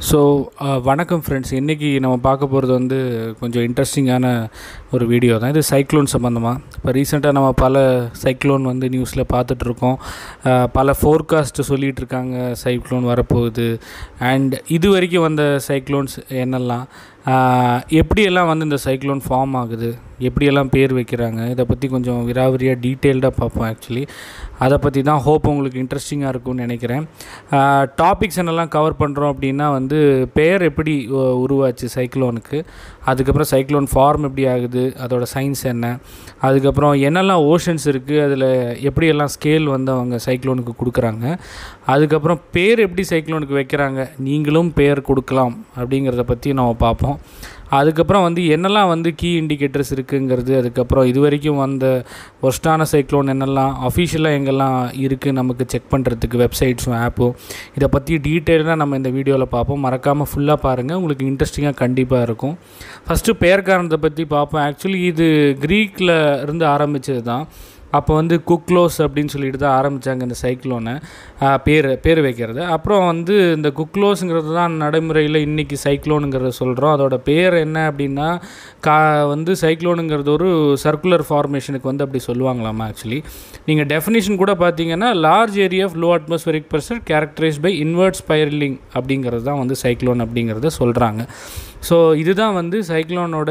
so வணக்கம் friends இன்றைக்கி நம்ம பார்க்க போகிறது வந்து கொஞ்சம் இன்ட்ரெஸ்டிங்கான ஒரு வீடியோ தான் இது சைக்ளோன் சம்மந்தமாக இப்போ ரீசெண்டாக நம்ம பல சைக்ளோன் வந்து நியூஸில் பார்த்துட்ருக்கோம் பல ஃபோர்காஸ்ட் சொல்லிகிட்டு இருக்காங்க சைக்ளோன் வரப்போகுது அண்ட் இது வரைக்கும் வந்த சைக்ளோன்ஸ் என்னெல்லாம் ஆஹ் எப்படியெல்லாம் வந்து இந்த சைக்ளோன் ஃபார்ம் ஆகுது எப்படியெல்லாம் பேர் வைக்கிறாங்க இதை பற்றி கொஞ்சம் விராவரியாக டீட்டெயில்டாக பார்ப்போம் ஆக்சுவலி அதை பற்றி தான் ஹோப் உங்களுக்கு இன்ட்ரெஸ்டிங்காக இருக்கும்னு நினைக்கிறேன் டாபிக்ஸ் என்னெல்லாம் கவர் பண்ணுறோம் அப்படின்னா வந்து பேர் எப்படி உ- உருவாச்சு சைக்ளோனுக்கு அதுக்கப்புறம் சைக்ளோன் ஃபார்ம் எப்படி ஆகுது அதோட சயின்ஸ் என்ன அதுக்கப்புறம் என்னெல்லாம் ஓஷன்ஸ் இருக்குது அதில் எப்படியெல்லாம் ஸ்கேல் வந்து அவங்க சைக்ளோனுக்கு கொடுக்குறாங்க அதுக்கப்புறம் பேர் எப்படி சைக்ளோனுக்கு வைக்கிறாங்க நீங்களும் பேர் கொடுக்கலாம் அப்படிங்கிறத பற்றி நம்ம பார்ப்போம் அதுக்கப்புறம் வந்து என்னெல்லாம் வந்து கீ இண்டிகேட்டர்ஸ் இருக்குங்கிறது அதுக்கப்புறம் இது வரைக்கும் வந்த ஒஸ்டான சைக்ளோன் என்னெல்லாம் அஃபிஷியலாக எங்கெல்லாம் இருக்குது நமக்கு செக் பண்ணுறதுக்கு வெப்சைட்ஸும் ஆப்பும் இதை பற்றி டீட்டெயிலாக நம்ம இந்த வீடியோவில் பார்ப்போம் மறக்காமல் ஃபுல்லாக பாருங்கள் உங்களுக்கு இன்ட்ரெஸ்டிங்காக கண்டிப்பாக இருக்கும் ஃபஸ்ட்டு பெயர் காரணத்தை பற்றி பார்ப்போம் ஆக்சுவலி இது க்ரீக்கில் இருந்து ஆரம்பித்தது தான் அப்போ வந்து குக்லோஸ் அப்படின்னு சொல்லிட்டு தான் ஆரம்பித்தாங்க இந்த சைக்ளோனை பேர் பேர் வைக்கிறது அப்புறம் வந்து இந்த குக்லோஸுங்கிறது தான் நடைமுறையில் இன்றைக்கி சைக்ளோனுங்கிறத சொல்கிறோம் அதோட பேர் என்ன அப்படின்னா கா வந்து சைக்ளோனுங்கிறது ஒரு சர்க்குலர் ஃபார்மேஷனுக்கு வந்து அப்படி சொல்லுவாங்களாமா ஆக்சுவலி நீங்கள் டெஃபினிஷன் கூட பார்த்தீங்கன்னா large area of low atmospheric pressure characterize by invert spiraling அப்படிங்கிறது தான் வந்து சைக்ளோன் அப்படிங்கிறத சொல்கிறாங்க ஸோ இதுதான் வந்து சைக்ளோனோட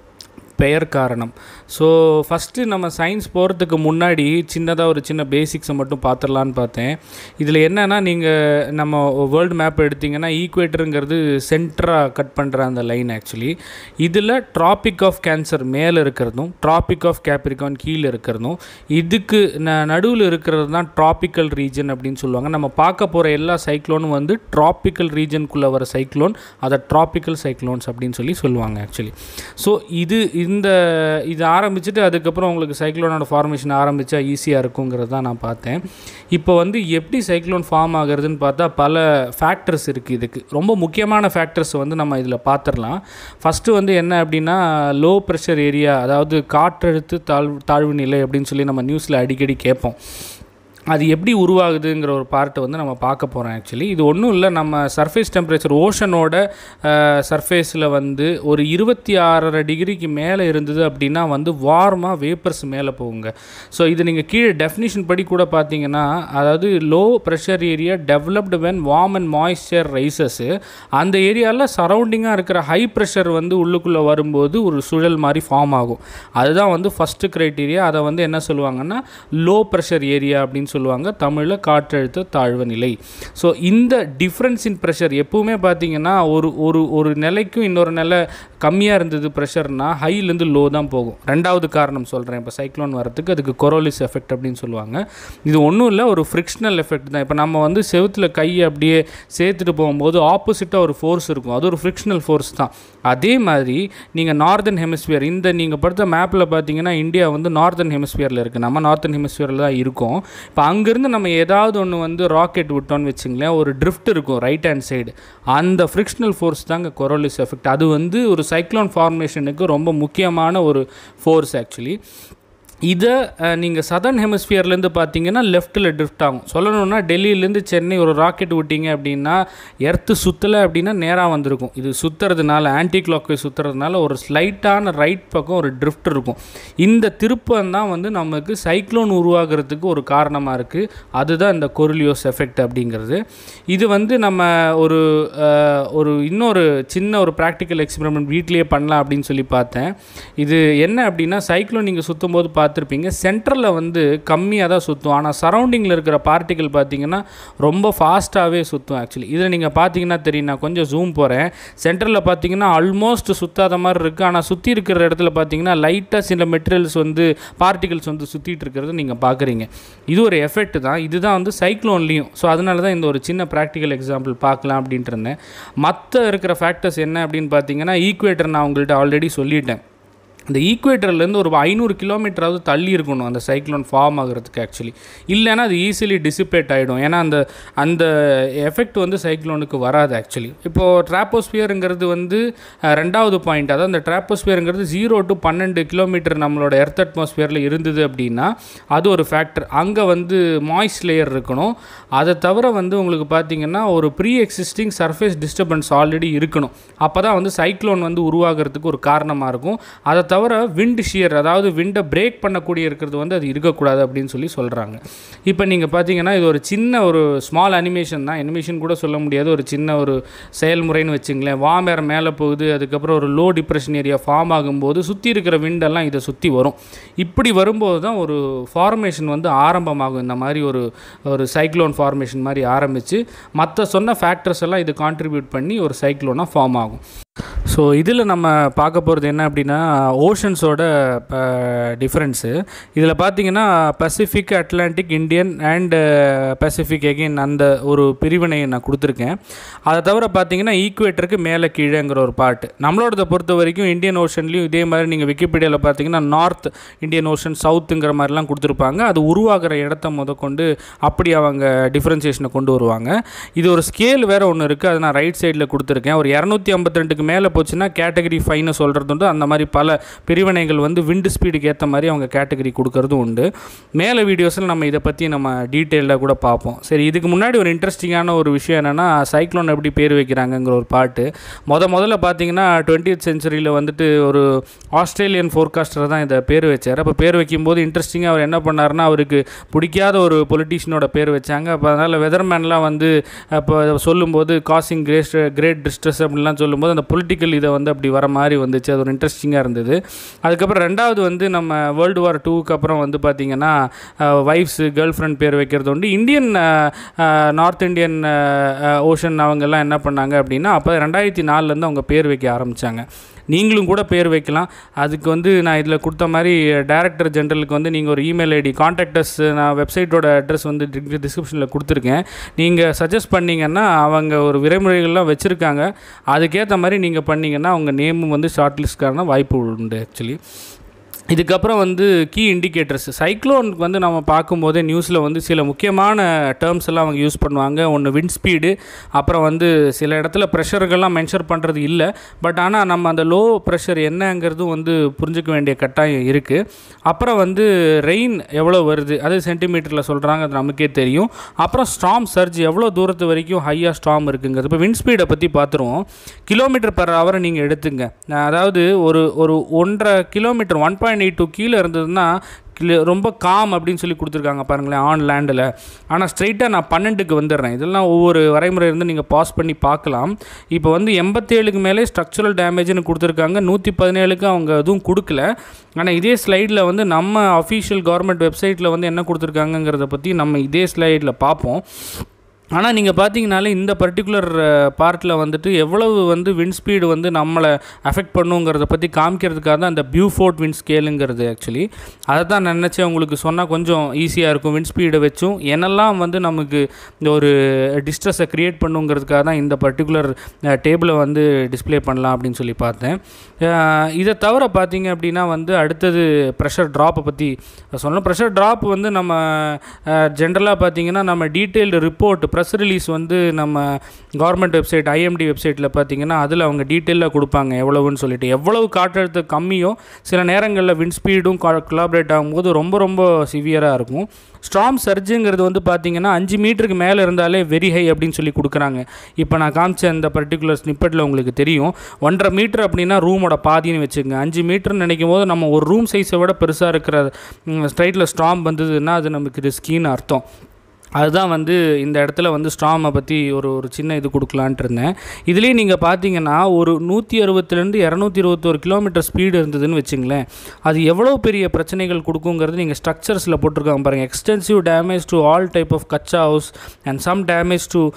பெயர் காரணம் ஸோ ஃபஸ்ட்டு நம்ம சயின்ஸ் போகிறதுக்கு முன்னாடி சின்னதாக ஒரு சின்ன பேசிக்ஸை மட்டும் பார்த்துடலான்னு பார்த்தேன் இதில் என்னென்னா நீங்கள் நம்ம வேர்ல்டு மேப் எடுத்திங்கன்னா ஈக்குவேட்டருங்கிறது சென்டராக கட் பண்ணுற அந்த லைன் ஆக்சுவலி இதில் ட்ராபிக் ஆஃப் கேன்சர் மேலே இருக்கிறதும் ட்ராபிக் ஆஃப் கேப்ரிகான் கீழே இருக்கிறதும் இதுக்கு ந நடுவில் இருக்கிறது தான் ட்ராபிக்கல் ரீஜன் அப்படின்னு சொல்லுவாங்க நம்ம பார்க்க போகிற எல்லா சைக்ளோனும் வந்து ட்ராபிக்கல் ரீஜனுக்குள்ளே வர சைக்ளோன் அதை ட்ராபிக்கல் சைக்ளோன்ஸ் அப்படின்னு சொல்லி சொல்லுவாங்க ஆக்சுவலி ஸோ இது இந்த இது ஆரம்பிச்சுட்டு அதுக்கப்புறம் உங்களுக்கு சைக்ளோனோட ஃபார்மேஷன் ஆரம்பித்தா ஈஸியாக இருக்குங்கிறது தான் நான் பார்த்தேன் இப்போ வந்து எப்படி சைக்ளோன் ஃபார்ம் ஆகுறதுன்னு பார்த்தா பல ஃபேக்டர்ஸ் இருக்குது இதுக்கு ரொம்ப முக்கியமான ஃபேக்டர்ஸ் வந்து நம்ம இதில் பார்த்துடலாம் ஃபஸ்ட்டு வந்து என்ன அப்படின்னா லோ ப்ரெஷர் ஏரியா அதாவது காற்றழுத்து தாழ்வு தாழ்வு நிலை அப்படின்னு சொல்லி நம்ம நியூஸில் அடிக்கடி கேட்போம் அது எப்படி உருவாகுதுங்கிற ஒரு பார்ட்டை வந்து நம்ம பார்க்க போகிறோம் ஆக்சுவலி இது ஒன்றும் இல்லை நம்ம சர்ஃபேஸ் டெம்பரேச்சர் ஓஷனோட சர்ஃபேஸில் வந்து ஒரு இருபத்தி ஆறரை டிகிரிக்கு மேலே இருந்தது அப்படின்னா வந்து வார்மாக வேப்பர்ஸ் மேலே போகுங்க ஸோ இது நீங்கள் கீழே டெஃபினிஷன் படி கூட பார்த்தீங்கன்னா அதாவது low pressure area developed when warm and moisture rises அந்த ஏரியாவில் சரௌண்டிங்காக இருக்கிற ஹை ப்ரெஷர் வந்து உள்ளுக்குள்ளே வரும்போது ஒரு சுழல் மாதிரி ஃபார்ம் ஆகும் அதுதான் வந்து ஃபஸ்ட்டு க்ரைட்டீரியா அதை வந்து என்ன சொல்லுவாங்கன்னா லோ ப்ரெஷர் ஏரியா அப்படின்னு சொல்லுவாங்க தமிழில் காற்றழுத்த தாழ்வு நிலை ஸோ இந்த டிஃப்ரென்ஸ் இன் ப்ரெஷர் எப்பவுமே பார்த்தீங்கன்னா ஒரு ஒரு ஒரு நிலைக்கும் இன்னொரு நிலை கம்மியாக இருந்தது ப்ரெஷர்னா ஹைலேருந்து லோ தான் போகும் ரெண்டாவது காரணம் சொல்கிறேன் இப்போ சைக்ளோன் வரதுக்கு அதுக்கு கொரோலிஸ் எஃபெக்ட் அப்படின்னு சொல்லுவாங்க இது ஒன்றும் இல்லை ஒரு ஃப்ரிக்ஷனல் எஃபெக்ட் தான் இப்போ நம்ம வந்து செவுத்தில் கையை அப்படியே சேர்த்துட்டு போகும்போது ஆப்போசிட்டாக ஒரு ஃபோர்ஸ் இருக்கும் அது ஒரு ஃப்ரிக்ஷனல் ஃபோர்ஸ் தான் அதே மாதிரி நீங்கள் நார்தன் ஹெமிஸ்பியர் இந்த நீங்கள் படுத்த மேப்பில் பார்த்தீங்கன்னா இந்தியா வந்து நார்தன் ஹெமிஸ்பியரில் இருக்குது நம்ம நார்தன் ஹெமிஸ்பியரில் தான் இருக்கோம் இப்போ அங்கேருந்து நம்ம ஏதாவது ஒன்று வந்து ராக்கெட் விட்டோம்னு வச்சுங்களேன் ஒரு ட்ரிஃப்ட் இருக்கும் ரைட் ஹேண்ட் சைடு அந்த ஃப்ரிக்ஷனல் ஃபோர்ஸ் தாங்க கொரோலிஸ் எஃபெக்ட் அது வந்து ஒரு சைக்ளோன் ஃபார்மேஷனுக்கு ரொம்ப முக்கியமான ஒரு ஃபோர்ஸ் ஆக்சுவலி இதை நீங்கள் சதர்ன் ஹெமிஸ்பியர்லேருந்து பார்த்தீங்கன்னா லெஃப்ட்டில் ட்ரிஃப்ட் ஆகும் சொல்லணும்னா டெல்லியிலேருந்து சென்னை ஒரு ராக்கெட் விட்டீங்க அப்படின்னா எர்த்து சுற்றலை அப்படின்னா நேராக வந்திருக்கும் இது சுற்றுறதுனால ஆன்டி கிளாக் சுற்றுறதுனால ஒரு ஸ்லைட்டான ரைட் பக்கம் ஒரு ட்ரிஃப்ட் இருக்கும் இந்த திருப்பம் தான் வந்து நமக்கு சைக்ளோன் உருவாகிறதுக்கு ஒரு காரணமாக இருக்குது அதுதான் இந்த கொரிலியோஸ் எஃபெக்ட் அப்படிங்கிறது இது வந்து நம்ம ஒரு அஹ், ஒரு இன்னொரு சின்ன ஒரு ப்ராக்டிக்கல் எக்ஸ்பெரிமெண்ட் வீட்லேயே பண்ணலாம் அப்படின்னு சொல்லி பார்த்தேன் இது என்ன அப்படின்னா சைக்ளோன் நீங்கள் சுற்றும் போது பார்த்துருப்பீங்க சென்டரில் வந்து கம்மியாக தான் சுற்றும் ஆனால் சரௌண்டிங்கில் இருக்கிற பார்ட்டிகல் பார்த்தீங்கன்னா ரொம்ப ஃபாஸ்ட்டாகவே சுற்றும் ஆக்சுவலி இதில் நீங்கள் பார்த்தீங்கன்னா தெரியும் நான் கொஞ்சம் ஜூம் போகிறேன் சென்டரில் பார்த்தீங்கன்னா ஆல்மோஸ்ட் சுத்தாத மாதிரி இருக்குது ஆனால் சுற்றி இருக்கிற இடத்துல பார்த்தீங்கன்னா லைட்டாக சில மெட்டீரியல்ஸ் வந்து பார்ட்டிகல்ஸ் வந்து சுற்றிட்டு இருக்கிறது நீங்கள் பார்க்குறீங்க இது ஒரு எஃபெக்ட் தான் இதுதான் வந்து சைக்ளோன்லேயும் ஸோ அதனால தான் இந்த ஒரு சின்ன ப்ராக்டிக்கல் எக்ஸாம்பிள் பார்க்கலாம் அப்படின்ட்டு இருந்தேன் மற்ற இருக்கிற ஃபேக்டர்ஸ் என்ன அப்படின்னு பார்த்தீங்கன்னா ஈக்குவேட்டர் நான் உங்கள்கிட்ட ஆல்ரெடி சொல்லிட்டேன் இந்த ஈக்குவேட்டர்லேருந்து ஒரு ஐநூறு கிலோமீட்டராவது தள்ளி இருக்கணும் அந்த சைக்ளோன் ஃபார்ம் ஆகிறதுக்கு ஆக்சுவலி இல்லைன்னா அது ஈஸிலி டிசிபேட் ஆகிடும் ஏன்னா அந்த அந்த எஃபெக்ட் வந்து சைக்ளோனுக்கு வராது ஆக்சுவலி இப்போது ட்ராப்போஸ்பியருங்கிறது வந்து அஹ், ரெண்டாவது பாயிண்ட் அதாவது அந்த ட்ராப்போஸ்பியருங்கிறது ஜீரோ டு பன்னெண்டு கிலோமீட்டர் நம்மளோட எர்த் அட்மாஸ்பியரில் இருந்தது அப்படின்னா அது ஒரு ஃபேக்டர் அங்கே வந்து மாய்ஸ் லேயர் இருக்கணும் அதை தவிர வந்து உங்களுக்கு பார்த்தீங்கன்னா ஒரு pre existing surface disturbance already இருக்கணும் அப்போ தான் வந்து சைக்ளோன் வந்து உருவாகிறதுக்கு ஒரு காரணமாக இருக்கும் அதை தவிர விண்ட் ஷியர் அதாவது விண்டை பிரேக் பண்ணக்கூடிய இருக்கிறது வந்து அது இருக்கக்கூடாது அப்படின்னு சொல்லி சொல்கிறாங்க இப்போ நீங்கள் பார்த்தீங்கன்னா இது ஒரு சின்ன ஒரு ஸ்மால் அனிமேஷன் தான் அனிமேஷன் கூட சொல்ல முடியாது ஒரு சின்ன ஒரு செயல்முறைன்னு வச்சுங்களேன் வாமேற மேலே போகுது அதுக்கப்புறம் ஒரு லோ டிப்ரெஷன் ஏரியா ஃபார்ம் ஆகும்போது சுற்றி இருக்கிற விண்டெல்லாம் இதை சுற்றி வரும் இப்படி வரும்போது தான் ஒரு ஃபார்மேஷன் வந்து ஆரம்பமாகும் இந்த மாதிரி ஒரு ஒரு சைக்ளோன் ஃபார்மேஷன் மாதிரி ஆரம்பித்து மற்ற சொன்ன ஃபேக்டர்ஸ் எல்லாம் இது கான்ட்ரிபியூட் பண்ணி ஒரு சைக்ளோனாக ஃபார்ம் ஆகும் ஸோ இதில் நம்ம பார்க்க போகிறது என்ன அப்படின்னா ஓஷன்ஸோட டிஃப்ரென்ஸு இதில் பார்த்தீங்கன்னா Pacific Atlantic Indian and Pacific again அந்த ஒரு பிரிவினையை நான் கொடுத்துருக்கேன் அதை தவிர பார்த்தீங்கன்னா ஈக்குவேட்டருக்கு மேலே கீழேங்கிற ஒரு பாட்டு நம்மளோடதை பொறுத்த வரைக்கும் இந்தியன் ஓஷன்லேயும் இதே மாதிரி நீங்கள் விக்கிபீடியாவில் பார்த்தீங்கன்னா நார்த் இந்தியன் ஓஷன் சவுத்துங்கிற மாதிரிலாம் கொடுத்துருப்பாங்க அது உருவாகிற இடத்த முதற்கொண்டு அப்படி அவங்க டிஃப்ரென்சியேஷனை கொண்டு வருவாங்க இது ஒரு ஸ்கேல் வேறு ஒன்று இருக்குது அது நான் ரைட் சைடில் கொடுத்துருக்கேன் ஒரு இரநூத்தி ஐம்பத்தி ரெண்டுக்கு மேலே போச்சுன்னா கேட்டகரி ஃபைன்னு சொல்கிறது உண்டு அந்த மாதிரி பல பிரிவினைகள் வந்து விண்டு ஸ்பீடுக்கு ஏற்ற மாதிரி அவங்க கேட்டகரி கொடுக்கறதும் உண்டு மேலே வீடியோஸில் நம்ம இதை பற்றி நம்ம டீட்டெயிலாக கூட பார்ப்போம் சரி இதுக்கு முன்னாடி ஒரு இன்ட்ரெஸ்டிங்கான ஒரு விஷயம் என்னென்னா சைக்ளோன் எப்படி பேர் வைக்கிறாங்கங்கிற ஒரு பாட்டு முத முதல்ல பார்த்தீங்கன்னா டுவெண்ட்டியத் செஞ்சுரியில் வந்துட்டு ஒரு ஆஸ்திரேலியன் ஃபோர்காஸ்டர் தான் இதை பேர் வச்சார் அப்போ பேர் வைக்கும்போது இன்ட்ரெஸ்டிங்காக அவர் என்ன பண்ணாருன்னா அவருக்கு பிடிக்காத ஒரு பொலிட்டீஷியனோட பேர் வச்சாங்க அப்போ அதனால் வெதர்மேன்லாம் வந்து அப்போ சொல்லும்போது காசிங் கிரேட் கிரேட் டிஸ்ட்ரெஸ் அப்படின்லாம் சொல்லும்போது அந்த பொலிட்டிக்கல் இதை வந்து அப்படி வர மாதிரி வந்துச்சு அது ஒரு இன்ட்ரெஸ்டிங்காக இருந்தது அதுக்கப்புறம் ரெண்டாவது வந்து நம்ம வேர்ல்டு வார் டூக்கு அப்புறம் வந்து பார்த்திங்கன்னா ஒய்ஃப்ஸு கேர்ள் ஃப்ரெண்ட் பேர் வைக்கிறது உண்டு இந்தியன் நார்த் இந்தியன் ஓஷன் அவங்கெல்லாம் என்ன பண்ணாங்க அப்படின்னா அப்போ ரெண்டாயிரத்தி நாலுலேருந்து அவங்க பேர் வைக்க ஆரம்பித்தாங்க நீங்களும் கூட பேர் வைக்கலாம் அதுக்கு வந்து நான் இதில் கொடுத்த மாதிரி டைரக்டர் ஜென்ரலுக்கு வந்து நீங்கள் ஒரு இமெயில் ஐடி காண்டாக்டர்ஸ் நான் வெப்சைட்டோட அட்ரஸ் வந்து டிஸ்கிரிப்ஷனில் கொடுத்துருக்கேன் நீங்கள் சஜஸ்ட் பண்ணிங்கன்னா அவங்க ஒரு விரைமுறைகள்லாம் வச்சுருக்காங்க அதுக்கேற்ற மாதிரி நீங்கள் பண்ணிங்கன்னா அவங்க நேமும் வந்து ஷார்ட் லிஸ்ட்கான வாய்ப்பு உண்டு ஆக்சுவலி இதுக்கப்புறம் வந்து கீ இண்டிகேட்டர்ஸ் சைக்ளோனுக்கு வந்து நம்ம பார்க்கும்போதே நியூஸில் வந்து சில முக்கியமான டேர்ம்ஸ் எல்லாம் அவங்க யூஸ் பண்ணுவாங்க ஒன்று விண்ட் ஸ்பீடு அப்புறம் வந்து சில இடத்துல ப்ரெஷர்கள்லாம் மென்ஷர் பண்ணுறது இல்லை பட் ஆனால் நம்ம அந்த லோ ப்ரெஷர் என்னங்கிறதும் வந்து புரிஞ்சுக்க வேண்டிய கட்டாயம் இருக்குது அப்புறம் வந்து ரெயின் எவ்வளோ வருது அது சென்டிமீட்டரில் சொல்கிறாங்க அது நமக்கே தெரியும் அப்புறம் ஸ்டாம் சர்ஜ் எவ்வளோ தூரத்து வரைக்கும் ஹையாக ஸ்டாம் இருக்குங்கிறது இப்போ விண்ட் ஸ்பீடை பற்றி பார்த்துருவோம் கிலோமீட்டர் பர் ஹவரை நீங்கள் எடுத்துங்க அதாவது ஒரு ஒரு ஒன்றரை kilometre one point eight two கீழே இருந்ததுன்னா கிளி- ரொம்ப காம் அப்படின்னு சொல்லி கொடுத்துருக்காங்க பாருங்களேன் ஆன் லேண்டில் ஆனால் ஸ்ட்ரைட்டாக நான் பன்னெண்டுக்கு வந்துடுறேன் இதெல்லாம் ஒவ்வொரு வரைமுறை இருந்து நீங்கள் பாஸ் பண்ணி பார்க்கலாம் இப்போ வந்து எண்பத்தேழுக்கு மேலே ஸ்ட்ரக்சரல் டேமேஜ்னு கொடுத்துருக்காங்க நூற்றி பதினேழுக்கு அவங்க எதுவும் கொடுக்கல ஆனால் இதே ஸ்லைடில் வந்து நம்ம அஃபீஷியல் கவர்மெண்ட் வெப்சைட்டில் வந்து என்ன கொடுத்துருக்காங்கங்கிறத பற்றி நம்ம இதே ஸ்லைடில் பார்ப்போம் ஆனால் நீங்கள் பார்த்தீங்கனாலே இந்த பர்டிகுலர் பார்ட்டில் வந்துட்டு எவ்வளவு வந்து விண்ட் ஸ்பீடு வந்து நம்மளை அஃபெக்ட் பண்ணுங்கிறத பற்றி காமிக்கிறதுக்காக தான் அந்த பியூஃபோர்ட் விண்ட் ஸ்கேலுங்கிறது ஆக்சுவலி அதை தான் நான் நினச்சேன் உங்களுக்கு சொன்னால் கொஞ்சம் ஈஸியாக இருக்கும் விண்ட் ஸ்பீடை வச்சும் என்னெல்லாம் வந்து நமக்கு இந்த ஒரு டிஸ்ட்ரெஸை க்ரியேட் பண்ணுங்கிறதுக்காக தான் இந்த பர்டிகுலர் டேபிளை வந்து டிஸ்ப்ளே பண்ணலாம் அப்படின்னு சொல்லி பார்த்தேன் அஹ் இதை தவிர பார்த்தீங்க அப்படின்னா வந்து அடுத்தது ப்ரெஷர் ட்ராப்பை பற்றி சொல்லணும் ப்ரெஷர் ட்ராப் வந்து நம்ம ஜென்ரலாக பார்த்தீங்கன்னா நம்ம டீட்டெயில்டு ரிப்போர்ட் ப்ரெஸ் ரிலீஸ் வந்து நம்ம கவர்மெண்ட் வெப்சைட் ஐஎம்டி வெப்சைட்டில் பார்த்தீங்கன்னா அதில் அவங்க டீட்டெயிலாக கொடுப்பாங்க எவ்வளவுன்னு சொல்லிட்டு எவ்வளவு காற்றழுத்த கம்மியோ சில நேரங்களில் விண்ட் ஸ்பீடும் கொலாபரேட் ஆகும்போது ரொம்ப ரொம்ப சிவியராக இருக்கும் ஸ்ட்ராம் சர்ஜுங்கிறது வந்து பார்த்தீங்கன்னா அஞ்சு மீட்டருக்கு மேலே இருந்தாலே வெரி ஹை அப்படின்னு சொல்லி கொடுக்குறாங்க இப்போ நான் காமிச்ச அந்த பர்டிகுலர் ஸ்னிப்பெட்டில் உங்களுக்கு தெரியும் ஒன்றரை மீட்டர் அப்படின்னா ரூமோட பாதின்னு வச்சுக்கோங்க அஞ்சு மீட்டர்னு நினைக்கும் போது நம்ம ஒரு ரூம் சைஸை விட பெருசாக இருக்கிற ஸ்ட்ரைட்டில் ஸ்ட்ராம் வந்ததுன்னா அது நமக்கு ரிஸ்கின்னு அர்த்தம் அதுதான் வந்து இந்த இடத்துல வந்து ஸ்ட்ராமை பற்றி ஒரு ஒரு சின்ன இது கொடுக்கலான்ட்டு இருந்தேன் இதுலேயே நீங்கள் பார்த்தீங்கன்னா ஒரு நூற்றி அறுபத்துலேருந்து இரநூத்தி இருபத்தோரு கிலோமீட்டர் ஸ்பீடு இருந்ததுன்னு வச்சுங்களேன் அது எவ்வளோ பெரிய பிரச்சனைகள் கொடுக்குங்கிறது நீங்கள் ஸ்ட்ரக்சர்ஸில் போட்டிருக்காங்க பாருங்கள் extensive damage to all type of kutcha house and some damage to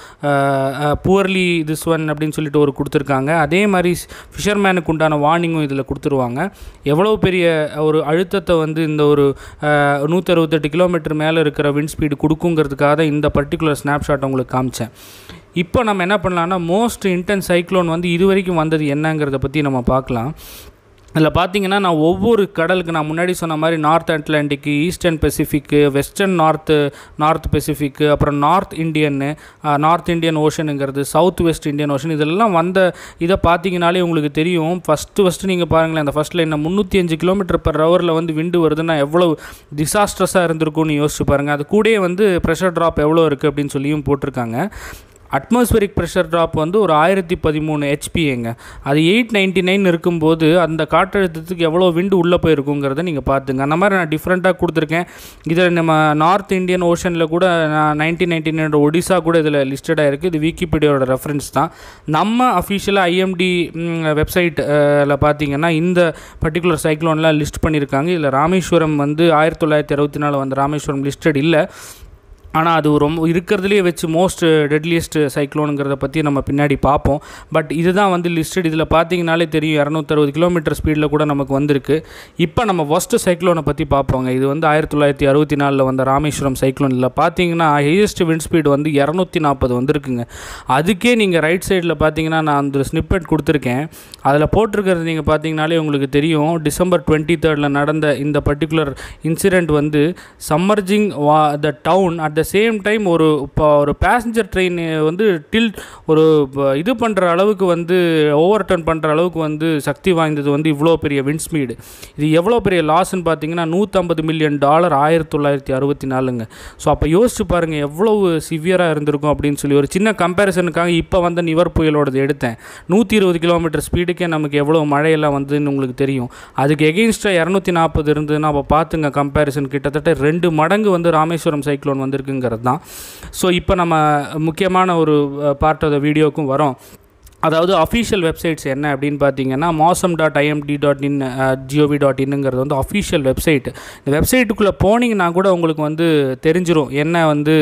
poorly this one அப்படின்னு சொல்லிட்டு ஒரு கொடுத்துருக்காங்க அதே மாதிரி ஃபிஷர்மேனுக்கு உண்டான வார்னிங்கும் இதில் கொடுத்துருவாங்க எவ்வளோ பெரிய ஒரு அழுத்தத்தை வந்து இந்த ஒரு நூற்றி அறுபத்தெட்டு கிலோமீட்டர் மேலே இருக்கிற விண்ட் ஸ்பீடு கொடுக்குங்கிறதுக்காக தான் இந்த பர்டிகுலர் ஸ்னாப்ஷாட் உங்களுக்கு காமிச்சேன் இப்போ நம்ம என்ன பண்ணலாம்னா மோஸ்ட் இன்டென்ஸ் சைக்ளோன் வந்து இது வரைக்கும் வந்தது என்னங்கிறத பற்றி நம்ம பார்க்கலாம் இதில் பார்த்தீங்கன்னா நான் ஒவ்வொரு கடலுக்கு நான் முன்னாடி சொன்ன மாதிரி north Atlantic eastern Pacific western north north Pacific அப்புறம் நார்த் இந்தியன்னு நார்த் இந்தியன் ஓஷனுங்கிறது சவுத் வெஸ்ட் இந்தியன் ஓஷன் இதெல்லாம் வந்த இதை பார்த்தீங்கனாலே உங்களுக்கு தெரியும் ஃபஸ்ட்டு ஃபஸ்ட்டு நீங்கள் பாருங்களேன் அந்த ஃபஸ்ட்டில் என்ன முந்நூற்றி அஞ்சு கிலோமீட்டர் பர் ஹவரில் வந்து விண்டு வருதுன்னா எவ்வளோ டிசாஸ்ட்ரஸாக இருந்திருக்கும்னு யோசிச்சு பாருங்கள் அது கூடயே வந்து ப்ரெஷர் ட்ராப் எவ்வளோ இருக்குது அப்படின்னு சொல்லியும் போட்டிருக்காங்க அட்மாஸ்பரிக் ப்ரெஷர் ட்ராப் வந்து ஒரு ஆயிரத்தி பதிமூணு ஹெச்பிஏங்க அது எயிட் நைன்ட்டி நைன் இருக்கும்போது அந்த காற்றழுத்தத்துக்கு எவ்வளோ விண்டு உள்ளே போயிருக்குங்கிறத நீங்கள் பார்த்துங்க அந்த மாதிரி நான் டிஃப்ரெண்ட்டாக கொடுத்துருக்கேன் இதில் நம்ம நார்த் இந்தியன் ஓஷனில் கூட நான் நைன்டீன் நைன்டி நைன் ஒடிசா கூட இதில் லிஸ்டடாக இருக்குது இது விக்கிபீடியாவோட ரெஃபரன்ஸ் தான் நம்ம அஃபிஷியலாக ஐஎம்டி வெப்சைட்டில் பார்த்தீங்கன்னா இந்த பர்டிகுலர் சைக்ளோன்லாம் லிஸ்ட் பண்ணியிருக்காங்க இதில் ராமேஸ்வரம் வந்து ஆயிரத்தி தொள்ளாயிரத்தி அறுபத்தி நாலு வந்த ராமேஸ்வரம் லிஸ்டட் இல்லை ஆனால் அது ரொம்ப இருக்கிறதுலே வச்சு மோஸ்ட் டெட்லியஸ்ட் சைக்ளோனுங்கிறத பற்றி நம்ம பின்னாடி பார்ப்போம் பட் இதுதான் வந்து லிஸ்டட் இதில் பார்த்தீங்கனாலே தெரியும் இரநூத்தறுபது கிலோமீட்டர் ஸ்பீடில் கூட நமக்கு வந்திருக்கு இப்போ நம்ம ஒஸ்ட் சைக்ளோனை பற்றி பார்ப்போங்க இது வந்து ஆயிரத்தி தொள்ளாயிரத்தி அறுபத்தி நாலில் வந்த ராமேஸ்வரம் சைக்ளோன் இதில் பார்த்தீங்கன்னா ஹையஸ்ட் விண்ட் ஸ்பீடு வந்து இரநூத்தி நாற்பது வந்திருக்குங்க அதுக்கே நீங்கள் ரைட் சைடில் பார்த்தீங்கன்னா நான் அந்த ஸ்னிப்பெட் கொடுத்துருக்கேன் அதில் போட்டிருக்கிறது நீங்கள் பார்த்தீங்கனாலே உங்களுக்கு தெரியும் டிசம்பர் டுவெண்ட்டி தேர்டில் நடந்த இந்த பர்டிகுலர் இன்சிடெண்ட் வந்து சம்மர்ஜிங் வா the town at the same time ஒரு இப்போ ஒரு பேசஞ்சர் ட்ரெயின் வந்து டில் ஒரு ப- இது பண்ணுற அளவுக்கு வந்து ஓவர் டர்ன் பண்ணுற அளவுக்கு வந்து சக்தி வாய்ந்தது வந்து இவ்வளோ பெரிய விண்ட் ஸ்பீடு இது எவ்வளோ பெரிய லாஸ்ன்னு பார்த்தீங்கன்னா நூற்றம்பது மில்லியன் டாலர் ஆயிரத்தி தொள்ளாயிரத்தி அறுபத்தி நாலுங்க ஸோ அப்போ யோசிச்சு பாருங்கள் எவ்வளவு சிவியராக இருந்திருக்கும் அப்படின்னு சொல்லி ஒரு சின்ன கம்பேரிசனுக்காக இப்போ வந்த நிவர் புயலோடது எடுத்தேன் நூற்றி இருபது கிலோமீட்டர் ஸ்பீடுக்கே நமக்கு எவ்வளோ மழையெல்லாம் வந்ததுன்னு உங்களுக்கு தெரியும் அதுக்கு எகெயின்ஸ்டாக இரநூத்தி நாற்பது இருந்ததுன்னா அப்போ பார்த்துங்க கம்பேரிசன் கிட்டத்தட்ட ரெண்டு மடங்கு வந்து ராமேஸ்வரம் சைக்ளோன் வந்திருக்குங்கிறது தான் ஸோ இப்போ நம்ம முக்கியமான ஒரு பார்ட் ஆஃப் த வீடியோக்கும் வரோம் அதாவது அஃபீஷியல் வெப்சைட்ஸ் என்ன அப்படின்னு பார்த்தீங்கன்னா மாசம் dot IMD dot in G O V dot இன்னுங்கிறது வந்து அஃபீஷியல் வெப்சைட் இந்த வெப்சைட்டுக்குள்ளே போனீங்கன்னா கூட உங்களுக்கு வந்து தெரிஞ்சிரும் என்ன வந்து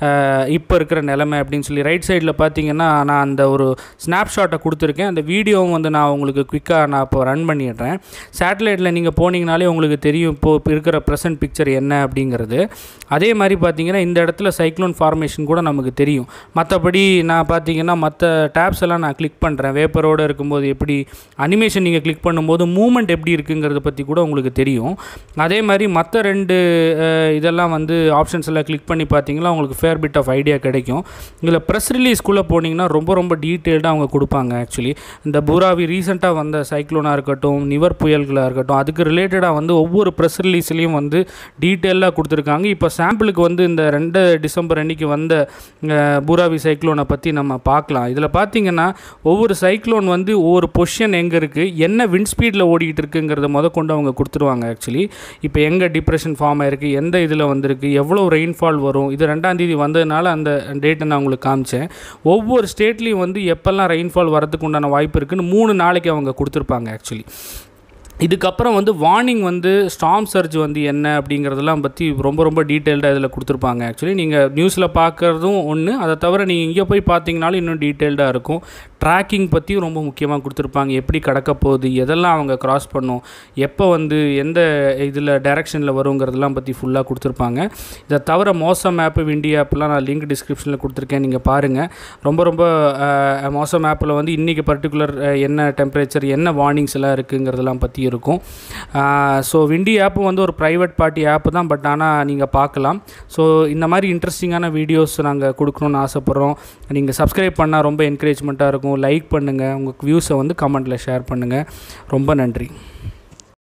இப்போ இருக்கிற நிலைமை அப்படின்னு சொல்லி ரைட் சைடில் பார்த்தீங்கன்னா நான் அந்த ஒரு ஸ்னாப்ஷாட்டை கொடுத்துருக்கேன் அந்த வீடியோவும் வந்து நான் உங்களுக்கு குயிக்காக நான் இப்போ ரன் பண்ணிடுறேன் சேட்டலைட்டில் நீங்கள் போனீங்கனாலே உங்களுக்கு தெரியும் இப்போ இப்போ இருக்கிற ப்ரெசன்ட் பிக்சர் என்ன அப்படிங்கிறது அதே மாதிரி பார்த்தீங்கன்னா இந்த இடத்துல சைக்ளோன் ஃபார்மேஷன் கூட நமக்கு தெரியும் மற்றபடி நான் பார்த்தீங்கன்னா மற்ற டேப்ஸ் எல்லாம் நான் கிளிக் பண்ணுறேன் வேப்பரோடு இருக்கும்போது எப்படி அனிமேஷன் நீங்கள் கிளிக் பண்ணும்போது மூமெண்ட் எப்படி இருக்குங்கிறத பற்றி கூட உங்களுக்கு தெரியும் அதே மாதிரி மற்ற ரெண்டு அஹ், இதெல்லாம் வந்து ஆப்ஷன்ஸ் எல்லாம் கிளிக் பண்ணி பார்த்தீங்கன்னா உங்களுக்கு ஃபேர் பிட் ஆஃப் ஐடியா கிடைக்கும் இதில் ப்ரெஸ் ரிலீஸ்க்குள்ளே போனீங்கன்னா ரொம்ப ரொம்ப டீட்டெயில்டாக அவங்க கொடுப்பாங்க ஆக்சுவலி இந்த பூராவி ரீசெண்டாக வந்த சைக்ளோனாக இருக்கட்டும் நிவர் புயல்களாக இருக்கட்டும் அதுக்கு ரிலேட்டடாக வந்து ஒவ்வொரு ப்ரெஸ் ரிலீஸ்லேயும் வந்து டீட்டெயிலாக கொடுத்துருக்காங்க இப்போ சாம்பிளுக்கு வந்து இந்த ரெண்டு டிசம்பர் அன்னைக்கு வந்த அஹ், பூராவி சைக்ளோனை பற்றி நம்ம பார்க்கலாம் இதில் பார்த்தீங்கன்னா ஒவ்வொரு சைக்ளோன் வந்து ஒவ்வொரு பொசிஷன் எங்கே இருக்குது என்ன விண்ட் ஸ்பீடில் ஓடிக்கிட்டு இருக்குங்கிறத முத கொண்டு அவங்க கொடுத்துருவாங்க ஆக்சுவலி இப்போ எங்கே டிப்ரெஷன் ஃபார்ம் ஆயிருக்கு எந்த இதில் வந்திருக்கு எவ்வளோ ரெயின்ஃபால் வரும் இது ரெண்டாம் தேதி வந்ததுனால அந்த டேட்டை நான் உங்களுக்கு காமிச்சேன் ஒவ்வொரு ஸ்டேட்லேயும் வந்து எப்போல்லாம் ரெயின்ஃபால் வரதுக்கு உண்டான வாய்ப்பு இருக்குன்னு மூணு நாளைக்கு அவங்க கொடுத்துருப்பாங்க ஆக்சுவலி இதுக்கப்புறம் வந்து வார்னிங் வந்து ஸ்டாம் சர்ஜ் வந்து என்ன அப்படிங்கிறதெல்லாம் பற்றி ரொம்ப ரொம்ப டீட்டெயில்டாக இதில் கொடுத்துருப்பாங்க ஆக்சுவலி நீங்கள் நியூஸில் பார்க்குறதும் ஒன்று அதை தவிர நீங்கள் இங்கே போய் பார்த்தீங்கனாலும் இன்னும் டீட்டெயில்டாக இருக்கும் ட்ராக்கிங் பற்றியும் ரொம்ப முக்கியமாக கொடுத்துருப்பாங்க எப்படி கடக்க போகுது எதெல்லாம் அவங்க கிராஸ் பண்ணும் எப்போ வந்து எந்த இதில் டைரக்ஷனில் வருங்கிறதெல்லாம் பற்றி ஃபுல்லாக கொடுத்துருப்பாங்க இதை தவிர மோசம் ஆப்பு விண்டி ஆப்லாம் நான் லிங்க் டிஸ்கிரிப்ஷனில் கொடுத்துருக்கேன் நீங்கள் பாருங்கள் ரொம்ப ரொம்ப அஹ், மோசம் ஆப்பில் வந்து இன்றைக்கி பர்டிகுலர் என்ன டெம்பரேச்சர் என்ன வார்னிங்ஸ் எல்லாம் இருக்குங்கிறதெல்லாம் பற்றி இருக்கும் ஸோ விண்டி ஆப்பும் வந்து ஒரு ப்ரைவேட் பார்ட்டி ஆப்பு தான் பட் ஆனால் நீங்கள் பார்க்கலாம் ஸோ இந்த மாதிரி இன்ட்ரெஸ்டிங்கான வீடியோஸ் நாங்கள் கொடுக்கணுன்னு ஆசைப்பட்றோம் நீங்கள் சப்ஸ்கிரைப் பண்ணால் ரொம்ப என்கரேஜ்மெண்ட்டாக இருக்கும் லைக் பண்ணுங்கள் உங்கள் வியூஸை வந்து கமெண்ட்டில் ஷேர் பண்ணுங்கள் ரொம்ப நன்றி